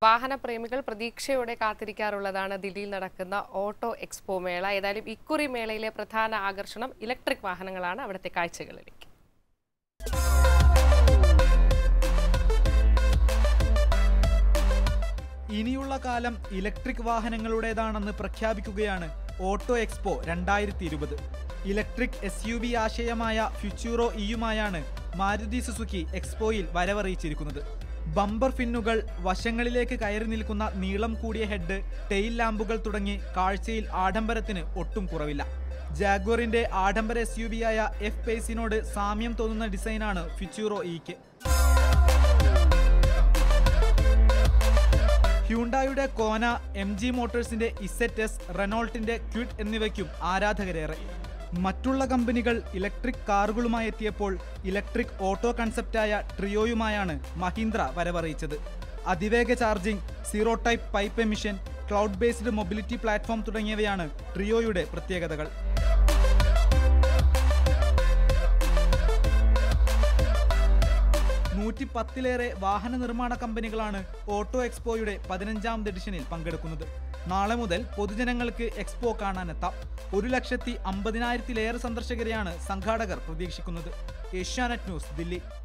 വാഹനപ്രേമികൾ പ്രതീക്ഷയോടെ കാത്തിരിക്കാറുള്ളതാണ് ദില്ലിയിൽ നടക്കുന്ന ഓട്ടോ എക്സ്പോ മേള ഏതായാലും ഇക്കുറി മേളയിലെ പ്രധാന ആകർഷണം ഇലക്ട്രിക് വാഹനങ്ങളാണ് അവിടുത്തെ കാഴ്ചകളിലേക്ക് ഇനിയുള്ള കാലം ഇലക്ട്രിക് വാഹനങ്ങളുടേതാണെന്ന് പ്രഖ്യാപിക്കുകയാണ് ഓട്ടോ എക്സ്പോ രണ്ടായിരത്തി ഇരുപത് ഇലക്ട്രിക് എസ് യു വി ആശയമായ ഫ്യൂച്യൂറോ ഇയുമായാണ് മാരുതി സുസുക്കി എക്സ്പോയിൽ വരവറിയിച്ചിരിക്കുന്നത് ബമ്പർ ഫിന്നുകൾ വശങ്ങളിലേക്ക് കയറി നിൽക്കുന്ന നീളം കൂടിയ ഹെഡ് ടെയിൽ ലാമ്പുകൾ തുടങ്ങി കാഴ്ചയിൽ ആഡംബരത്തിന് ഒട്ടും കുറവില്ല ജാഗ്വറിന്റെ ആഡംബര എസ് യു വിയായ എഫ് പേസിനോട് സാമ്യം തോന്നുന്ന ഡിസൈനാണ് ഫ്യൂച്യൂറോ ഇക്ക് ഹ്യൂണ്ടായുടെ കോന എം ജി മോട്ടോഴ്സിന്റെ ഇസെറ്റ് എസ് റെനോൾട്ടിന്റെ ക്വിഡ് എന്നിവയ്ക്കും ആരാധകരേറെ മറ്റുള്ള കമ്പനികൾ ഇലക്ട്രിക് കാറുകളുമായി എത്തിയപ്പോൾ ഇലക്ട്രിക് ഓട്ടോ കൺസെപ്റ്റായ ട്രിയോയുമായാണ് മഹീന്ദ്ര വരവറിയിച്ചത് അതിവേഗ charging zero tailpipe emission cloud based mobility platform തുടങ്ങിയവയാണ് ട്രിയോയുടെ പ്രത്യേകതകൾ നൂറ്റി പത്തിലേറെ വാഹന നിർമ്മാണ കമ്പനികളാണ് ഓട്ടോ എക്സ്പോയുടെ പതിനഞ്ചാമത് എഡിഷനിൽ പങ്കെടുക്കുന്നത് നാളെ മുതൽ പൊതുജനങ്ങൾക്ക് എക്സ്പോ കാണാനെത്താം ഒരു ലക്ഷത്തി അമ്പതിനായിരത്തിലേറെ സന്ദർശകരെയാണ് സംഘാടകർ പ്രതീക്ഷിക്കുന്നത് ഏഷ്യാനെറ്റ് ന്യൂസ് ദില്ലി